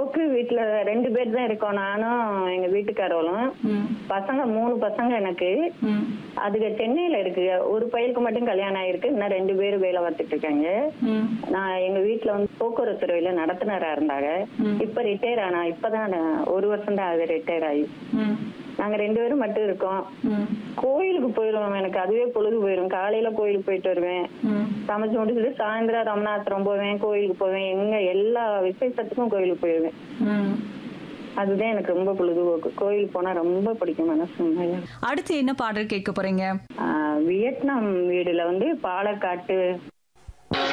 பொழுதுபோக்கு வீட்டுல ரெண்டு பேர் தான் இருக்கோம் நானும் எங்க வீட்டுக்காரவளும் ம் பசங்க மூணு பசங்க எனக்கு ம் அதுக்கு சென்னையில இருக்கு ஒரு பையனுக்கு மட்டும் கல்யாணம் ஆயிருக்கு இன்னும் ரெண்டு பேரும் வேலை பார்த்துட்டு இருக்காங்க ம் நான் எங்க வீட்டுல வந்து போக்குவரத்து துறையில நடத்துனரா இருந்தாங்க ம். இப்ப ரிட்டையர் ஆனா இப்பதான் நான் ஒரு வருஷம் தான் ஆகுது ரிட்டையர் ஆகி ம் நாங்க ரெண்டு பேரும் மட்டும் இருக்கோம் ம் கோயிலுக்கு போயிடுவோம் எனக்கு அதுவே பொழுது போயிடும் காலையில கோயிலுக்கு போயிட்டு வருவேன் ம் சமைச்சு முடிச்சுட்டு சாயந்தரம் ரமணாத்திரம் போவேன் கோயிலுக்கு போவேன் எங்க எல்லா விசேஷத்துக்கும் கோயிலுக்கு போயிடுவேன் ம் அதுதான் எனக்கு ரொம்ப பொழுதுபோக்கு கோயில் போனா ரொம்ப பிடிக்கும் மனசு உண்மையா. அடுத்து என்ன பாடல் கேட்க போறீங்க ஆஹ் வியட்நாம் வீடுல வந்து பாலக்காட்டு